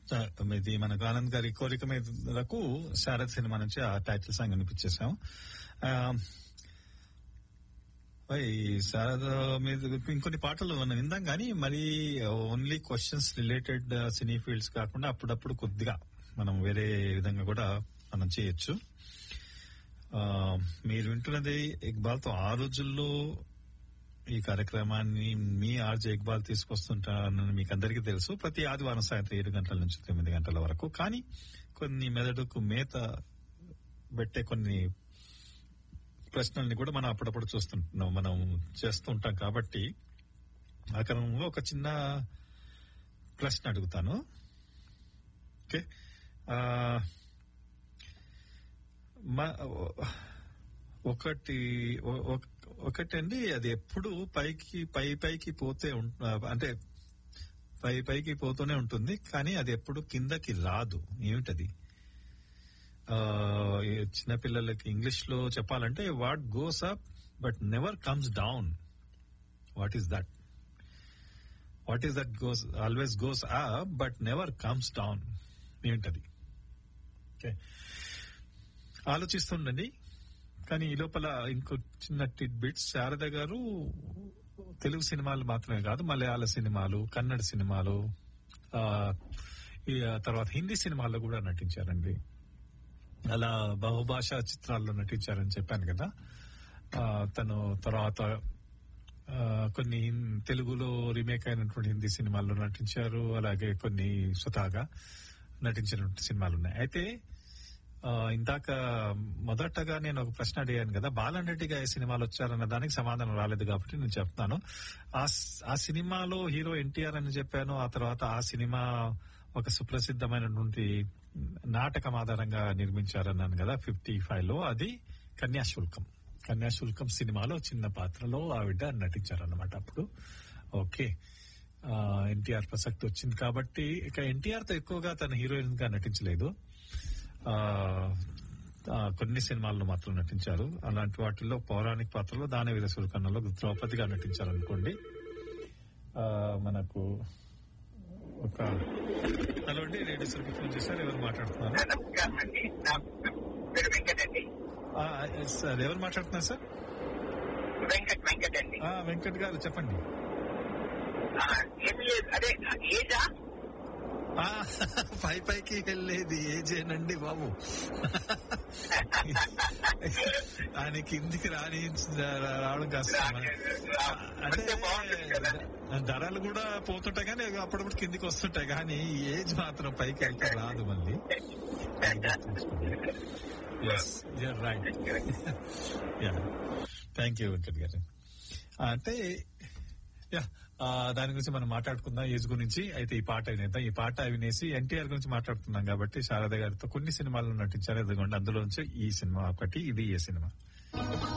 ఆ, ఇది మనకు ఆనంద్ గారి కోరిక మీదకు శారద్ సినిమా నుంచి ఆ టైటిల్ సాంగ్ వినిపించేసాం ఆ, ఈ శారద మీద ఇంకొన్ని పాటలు మనం విందాం కానీ మరి only questions related cine fields కాకుండా అప్పుడప్పుడు కొద్దిగా మనం వేరే విధంగా కూడా మనం చేయొచ్చు ఆ, మీరు వింటున్నది ఇక్బాల్ తో ఆ రోజుల్లో ఈ కార్యక్రమాన్ని మీ ఆర్జే ఇక్బాల్ తీసుకొస్తుంటానని మీకు అందరికీ తెలుసు ప్రతి ఆదివారం సాయంత్రం ఏడు గంటల నుంచి తొమ్మిది గంటల వరకు కానీ కొన్ని మెదడుకు మేత పెట్టే కొన్ని ప్రశ్నల్ని కూడా మనం అప్పుడప్పుడు చూస్తుంటున్నాం మనం చేస్తుంటాం కాబట్టి ఆ క్రమంలో ఒక చిన్న ప్రశ్న అడుగుతాను ఓకే ఆ, మ- ఒకటి ఒ- ఒ- ఒకటండి అది ఎప్పుడు పైకి పై పైకి పోతే ఉం- అంటే పై పైకి పోతూనే ఉంటుంది కానీ అది ఎప్పుడు కిందకి రాదు ఏమిటది ఆ, ఈ చిన్నపిల్లలకి ఇంగ్లీష్ లో చెప్పాలంటే what goes up but never comes down what is that what is that goes always goes up but never comes down ఏంటది ఓకే ఆలోచిస్తుండండి కానీ ఈ లోపల ఇంకో చిన్న టిట్ బిట్స్ శారద గారు తెలుగు సినిమాలు మాత్రమే కాదు మలయాళ సినిమాలు కన్నడ సినిమాలు ఆ, ఈ తర్వాత హిందీ సినిమాల్లో కూడా నటించారండి అలా బహుభాషా చిత్రాల్లో నటించారని చెప్పాను కదా ఆ, తను తర్వాత ఆ, కొన్ని హిం- తెలుగులో రీమేక్ అయినటువంటి హిందీ సినిమాల్లో నటించారు అలాగే కొన్ని స్వతహాగా నటించినటువంటి సినిమాలు ఉన్నాయి అయితే ఆ, ఇందాక మొదటగా నేను ఒక ప్రశ్న అడిగాను కదా బాలన్ రెడ్డిగా ఏ సినిమాలు వచ్చారన్న దానికి సమాధానం రాలేదు కాబట్టి నేను చెప్తాను ఆ స్- ఆ సినిమాలో హీరో ఎన్టీఆర్ అని చెప్పాను ఆ తర్వాత ఆ సినిమా ఒక సుప్రసిద్ధమైనటువంటి నాటకం ఆధారంగా నిర్మించారన్నాను కదా ఫిఫ్టీ ఫైవ్ లో అది కన్యాశుల్కం కన్యాశుల్కం సినిమాలో చిన్న పాత్రలో ఆవిడ నటించారన్నమాట అప్పుడు ఓకే ఎన్టీఆర్ ప్రసక్తి వచ్చింది కాబట్టి ఇక ఎన్టీఆర్ తో ఎక్కువగా తన హీరోయిన్ గా నటించలేదు ఆ, ఆ, కొన్ని సినిమాల్లో మాత్రం నటించారు అలాంటి వాటిల్లో పౌరాణిక పాత్రలో దాన వీర సురకన్నలో ద్రౌపదిగా నటించారు అనుకోండి ఆ, మనకు ఒక హలో అండి రేడియో సర్కి ఫోన్ చేశారు ఎవరు మాట్లాడుతున్నారు నమస్కారం అండి నా పేరు వెంకట్ అండి ఆ, సార్ ఎవరు మాట్లాడుతున్నారు సార్ వెంకట్ వెంకట్ అండి ఆ, వెంకట్ గారు చెప్పండి ఆ, ఏం లేదు అదే ఏజా ఆ, పై పైకి వెళ్ళేది ఏజేనండి బాబు ఆయన కిందికి రాని రావడం కష్టం అంటే అంటే బాగుంటుంది కదా ధరలు కూడా పోతుంటాయి కానీ అప్పుడప్పుడు కిందికి వస్తుంటాయి కానీ ఏజ్ మాత్రం పైకి వెళ్తే రాదు మళ్ళీ yes right yeah thank you Venkat గారు ఆ, అంటే యా ఆ, దాని గురించి మనం మాట్లాడుకుందాం ఏజ్ గురించి అయితే ఈ పాట వినేద్దాం ఈ పాట వినేసి ఎన్టీఆర్ గురించి మాట్లాడుతున్నాం కాబట్టి శారద గారితో కొన్ని సినిమాల్లో నటించారు ఎదుగుండి అందులో నుంచి ఈ సినిమా ఒకటి ఇది ఏ సినిమా